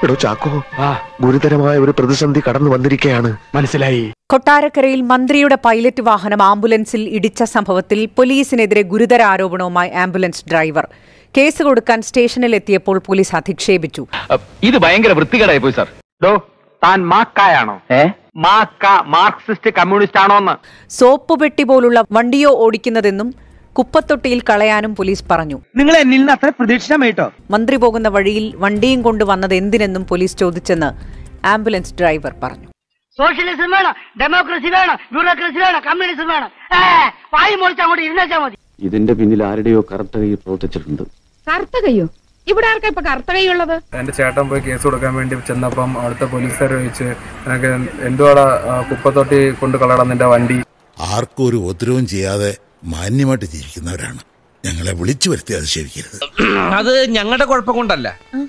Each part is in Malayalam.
എടോ ചാക്കോ ഗുരുതരമായ ഒരു പ്രതിസന്ധി കടന്നു വന്നിരിക്കുകയാണ് മനസ്സിലായി കൊട്ടാരക്കരയിൽ മന്ത്രിയുടെ പൈലറ്റ് വാഹനം ആംബുലൻസിൽ ഇടിച്ച സംഭവത്തിൽ പോലീസിനെതിരെ ഗുരുതര ആരോപണവുമായി ആംബുലൻസ് ഡ്രൈവർ കേസ് കൊടുക്കാൻ സ്റ്റേഷനിൽ എത്തിയപ്പോൾ പോലീസ് അധിക്ഷേപിച്ചു ഇത് ഭയങ്കര വൃത്തികേടായി പോയി സാർ ഡോ താൻ മാക്കായാണോ ഏ മാക്ക മാർക്സിസ്റ്റ് കമ്മ്യൂണിസ്റ്റ് ആണോ എന്ന് സോപ്പ് പെട്ടി പോലുള്ള വണ്ടിയോ ഓടിക്കുന്നതെന്നും കുപ്പത്തൊട്ടിയിൽ കളയാനും പോലീസ് പറഞ്ഞു നിങ്ങൾ എന്നിൽ നിന്ന് അത്ര പ്രതീക്ഷിച്ചാൽ കേട്ടോ മന്ത്രി പോകുന്ന വഴിയിൽ വണ്ടിയും കൊണ്ട് വന്നത് എന്തിനെന്നും പോലീസ് ചോദിച്ചെന്ന് ആംബുലൻസ് ഡ്രൈവർ പറഞ്ഞു സോഷ്യലിസം വേണം ഡെമോക്രസി വേണം ബ്യൂറോക്രസി വേണം കമ്മ്യൂണിസം വേണം ഏ, വായി മുറിച്ച് അങ്ങോട്ട് ഇരുന്നേച്ചാ മതി ഇതിന്റെ പിന്നിൽ ആരുടെയോ കറുത്ത കൈ പ്രവർത്തിച്ചിട്ടുണ്ട് കറുത്ത കയ്യോ ഇവിടെ ആർക്കാ ഇപ്പൊ കറുത്ത കൈയുള്ളത് എന്റെ ചേട്ടൻ പോയി കേസ് കൊടുക്കാൻ വേണ്ടി ചെന്നപ്പം അവിടുത്തെ പോലീസുകാർ ചോദിച്ച് നിനക്ക് എന്തുവാടാ ആ, കുപ്പത്തൊട്ടി കൊണ്ട് കളയണം നിന്റെ വണ്ടി ആർക്കും ഒരു ഉപദ്രവവും ചെയ്യാതെ മാന്യമായിട്ട് ജീവിക്കുന്നവരാണ് ഞങ്ങളെ വിളിച്ചു വരുത്തി അധിക്ഷേപിക്കരുത് അത് ഞങ്ങളുടെ കുഴപ്പം കൊണ്ടല്ല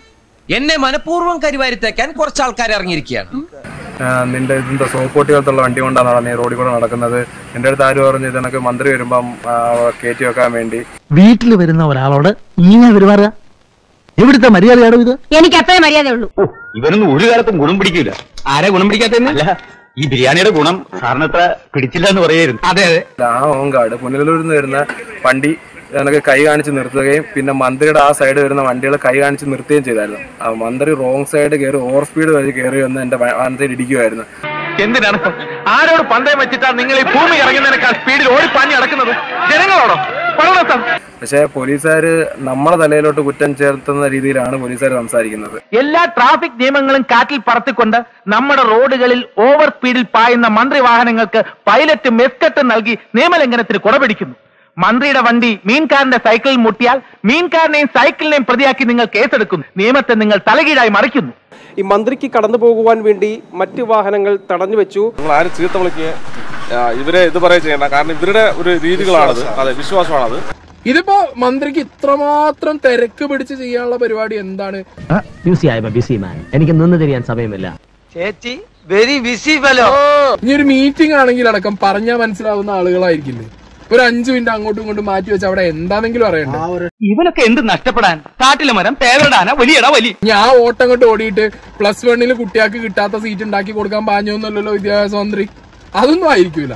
എന്നെ മനഃപൂർവ്വം കരിവാരിത്തേക്കാൻ കുറച്ച് ആൾക്കാർ ഇറങ്ങിയിരിക്കുകയാണ് ആ, നിന്റെ ഇതിന്റെ സോപ്പോട്ടി പോലത്തുള്ള വണ്ടി കൊണ്ടാണ് നീ റോഡിൽ കൂടെ നടക്കുന്നത് എന്റെ അടുത്ത് ആര് പറഞ്ഞു ഇത് നിനക്ക് മന്ത്രി വരുമ്പം ആ, കയറ്റി വെക്കാൻ വേണ്ടി വീട്ടിൽ വരുന്ന ഒരാളോട് ഇങ്ങനെ പെരുമാറുക എവിടുത്തെ മര്യാദയാണോ ഇത് എനിക്ക് അത്രേ മര്യാദ ഉള്ളൂ ഇവനൊന്നും ഒരു കാലത്തും ഗുണം പിടിക്കില്ല ആരെ ഗുണം പിടിക്കാത്ത ഈ ബിരിയാണിയുടെ ഗുണം സാറിന് അത്ര പിടിച്ചില്ല എന്ന് പറയായിരുന്നു അതെ അതെ ആ ഓങ്കാട് പുനലൂരിൽ നിന്ന് വരുന്ന വണ്ടി നിനക്ക് കൈ കാണിച്ച് നിർത്തുകയും പിന്നെ മന്ത്രിയുടെ ആ സൈഡ് വരുന്ന വണ്ടികൾ കൈ കാണിച്ച് നിർത്തുകയും ചെയ്തായിരുന്നു ആ മന്ത്രി റോങ് സൈഡ് കയറി ഓവർ സ്പീഡ് വഴി കയറി വന്ന് എന്റെ വണ്ടി ഇടിക്കുമായിരുന്നു എന്തിനാണ് ആരോട് പന്തയം വെച്ചിട്ടാണ് നിങ്ങൾ ഈ ഭൂമി ഇറങ്ങുന്നതിനേക്കാൾ സ്പീഡിൽ ഓടിപ്പാഞ്ഞ് നടക്കുന്നത് ജനങ്ങളോടോ പറയണോ സാർ പക്ഷേ പോലീസുകാർ നമ്മളെ തലയിലോട്ട് കുറ്റം ചേർത്തുന്ന രീതിയിലാണ് പോലീസുകാർ സംസാരിക്കുന്നത് എല്ലാ ട്രാഫിക് നിയമങ്ങളും കാറ്റിൽ പറത്തിക്കൊണ്ട് നമ്മുടെ റോഡുകളിൽ ഓവർ സ്പീഡിൽ പായുന്ന മന്ത്രി വാഹനങ്ങൾക്ക് പൈലറ്റ് മെസ്കട്ട് നൽകി നിയമലംഘനത്തിന് കുടപിടിക്കുന്നു മന്ത്രിയുടെ വണ്ടി മീൻകാരന്റെ സൈക്കിളിൽ മുട്ടിയാൽ മീൻകാരനെയും സൈക്കിളിനെയും പ്രതിയാക്കി നിങ്ങൾ കേസെടുക്കുന്നു നിയമത്തെ നിങ്ങൾ തലകീഴായി മറിക്കുന്നു ഈ മന്ത്രിക്ക് കടന്നു പോകുവാൻ വേണ്ടി മറ്റ് വാഹനങ്ങൾ തടഞ്ഞു വെച്ചു നിങ്ങൾ ആരും ചീത്ത വിളിക്കുക ഇവരെ ഇത് പറയുക ചെയ്യണ്ട കാരണം ഇവരുടെ ഒരു രീതികളാണത് അതെ വിശ്വാസമാണത് ഇതിപ്പോ മന്ത്രിക്ക് ഇത്രമാത്രം തിരക്ക് പിടിച്ച് ചെയ്യാനുള്ള പരിപാടി എന്താണ് ബിസി ആയ ബിസി മാൻ എനിക്ക് നിന്ന് തിരിയാൻ സമയമില്ല ചേച്ചി വെരി ബിസി ഫെലോ ഇനി ഒരു മീറ്റിംഗ് ആണെങ്കിൽ അടക്കം പറഞ്ഞാൽ മനസ്സിലാവുന്ന ആളുകളായിരിക്കില്ലേ ഒരു അഞ്ചു മിനിറ്റ് അങ്ങോട്ടും ഇങ്ങോട്ടും മാറ്റി വെച്ച് അവിടെ എന്താണെങ്കിലും അറിയണ്ടേ ഇവനൊക്കെ എന്ത് നഷ്ടപ്പെടാൻ കാട്ടിലെ മരം തേവരടാന വലിയടാ വലി ഞാൻ ഓട്ടം അങ്ങോട്ട് ഓടിയിട്ട് പ്ലസ് വണ്ണിൽ കുട്ടികൾക്ക് കിട്ടാത്ത സീറ്റ് ഉണ്ടാക്കി കൊടുക്കാൻ പാഞ്ഞൊന്നുമല്ലല്ലോ വിദ്യാഭ്യാസ മന്ത്രി അതൊന്നും ആയിരിക്കൂല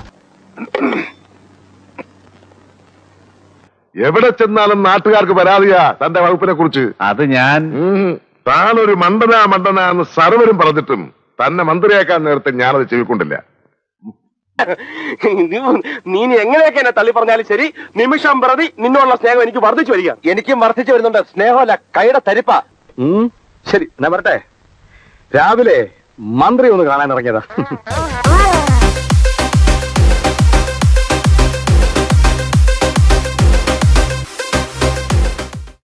എവിടെ ചെന്നാലും നാട്ടുകാർക്ക് പരാതിയാ തന്റെ വകുപ്പിനെ കുറിച്ച് അത് ഞാൻ താനൊരു മണ്ടനാ മണ്ടനാ എന്ന് സർവരും പറഞ്ഞിട്ടും തന്നെ മന്ത്രിയാക്കാൻ നേരത്തെ ഞാനത് ചെവിക്കൊണ്ടില്ല നീ ഇനി എങ്ങനെയൊക്കെ എന്നെ തള്ളി പറഞ്ഞാലും ശരി നിമിഷം പ്രതി നിന്നോടുള്ള സ്നേഹം എനിക്ക് വർദ്ധിച്ചു വരിക എനിക്കും വർദ്ധിച്ചു വരുന്നുണ്ട് സ്നേഹമല്ല കൈയുടെ തരിപ്പ ശരി എന്നാ വരട്ടെ രാവിലെ മന്ത്രി ഒന്ന് കാണാൻ ഇറങ്ങിയതാ